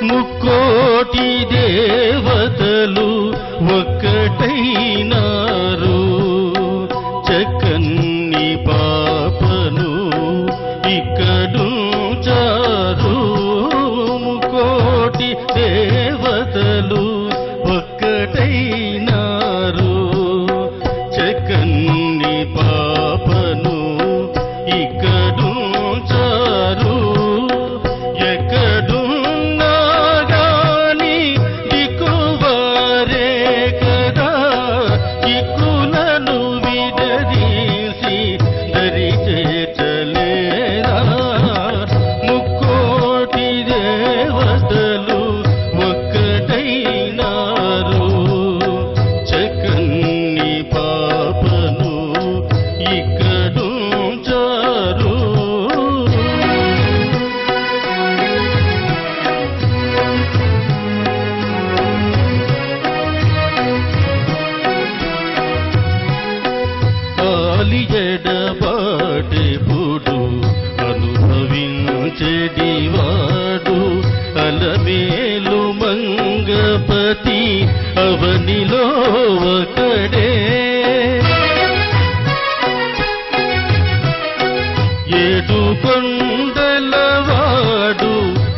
ముక్కోటి దేవతలు ఒక్కటైనారు చక్కన్ని పాపను ఇక్కడుంచారు ముకోటి దేవతలు ఒక్కటైనారు చక్కన్ని పాపను ఇక్కడుంచారు ఎక్కడున్నా గాని దిక్కువారే కదా దిక్కులను విడదీసి దరి చేర్చలేరా ముక్కోటి దేవతలు ఒక్కటైనారు చక్కన్ని పాపను ఇక్కడుంచారు కాలి ఎడబాటెప్పుడు అనుభవించెడివాడు అలమేలు మంగపతి అవనిలో ఒకడే ఏడు కొండలవాడు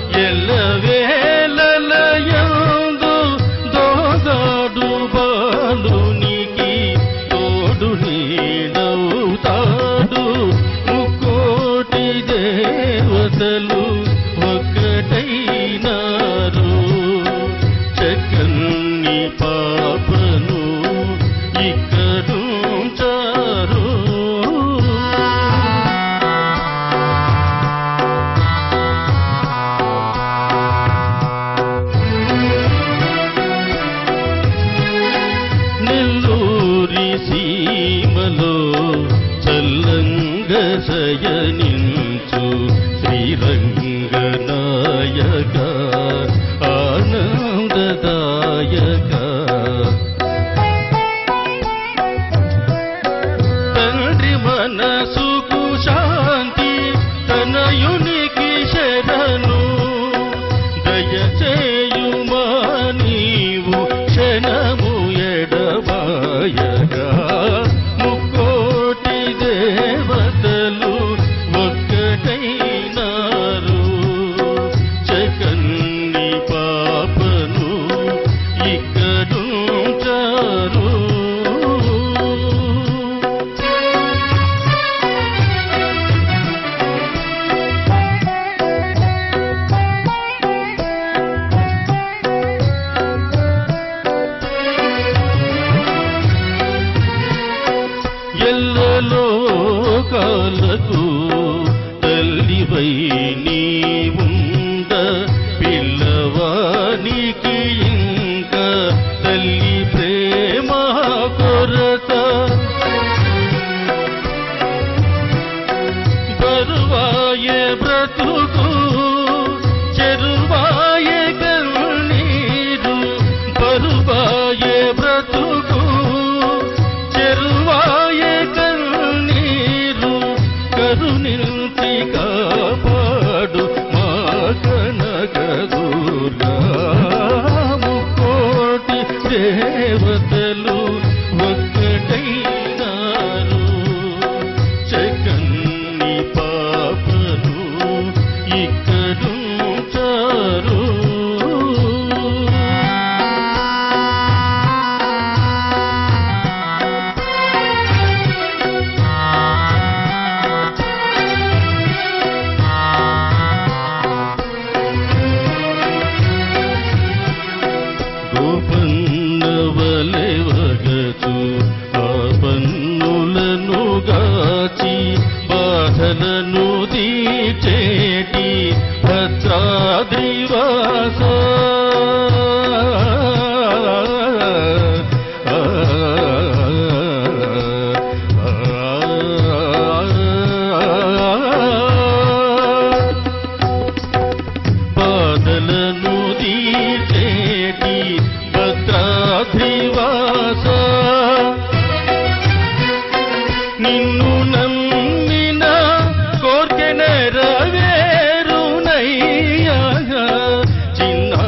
ఎల్లవేలలయందు దోగాడు బాలునికి తోడు నీడవుతాడు ముక్కోటి దేవతలు ఒక్కటైనారు చక్కన్ని పాపను ఇక్కడుంచారు నెల్లూరి సీమలో చల్లంగ శయనించు శ్రీరంగనాయక ఆనందదాయక తండ్రి మనసుకు శాంతి తనయునికి శరణు దయచేయుమా నీవు క్షణము ఎడబాయగా ముక్కోటి దేవతలు ఒక్కటైనారు చకన్ని పాపను ఇక్కడుంచారు ఎల్లలోకాలకు తల్లివై నీవుండ పిల్లవానికి ఇంకా తల్లి ప్రేమ కొరత బరువాయే బ్రతుకు చెరువాయే కన్నీరు బరువాయే బ్రతుకు చెరువాయే కన్నీరు కరుణించి కాపాడు మా కనకదుర్గా ముకోటి దేవతలు ఒక్కటైనారు చకన్ని పాపను ఇక్కడుంచారు గోపన్నవలెవగచు ఆ పన్నులను గాచి బాధలను తీర్చేటి భద్రాద్రివాస బాధలను తీర్చేటి భద్రాద్రివాస నిన్ను నమ్మిన కోర్కె నెరవేరునయ్యా చిన్న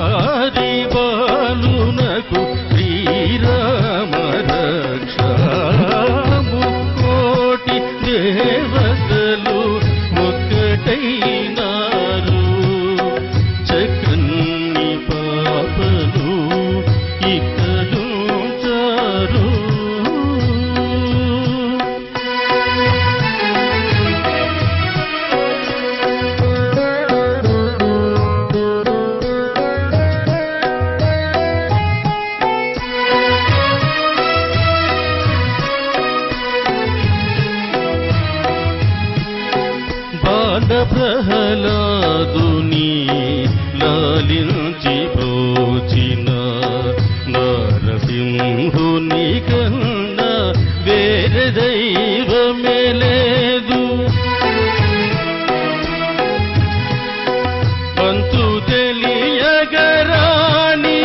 అంతు తెలియగరాని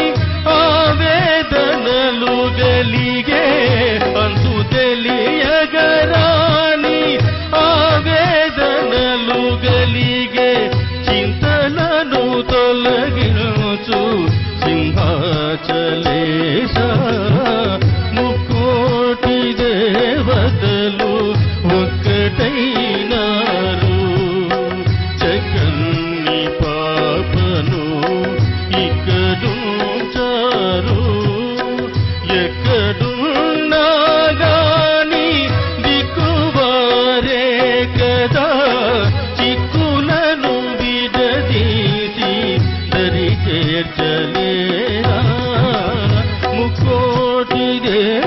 ఆవేదనలు గలిగే అంతు తెలియగరాని ఆవేదనలు గలిగే చింతలను తొలగించు సింహాచలేశ ముక్కోటి దేవతలు ఒక్కటైనారు జగన్ని పాపను ఇక్కడుంచారు ఎక్కడున్నా గాని దిక్కువారే కదా చిక్కులను విడదీసి దరి చేర్చలేరా ముకోటి దే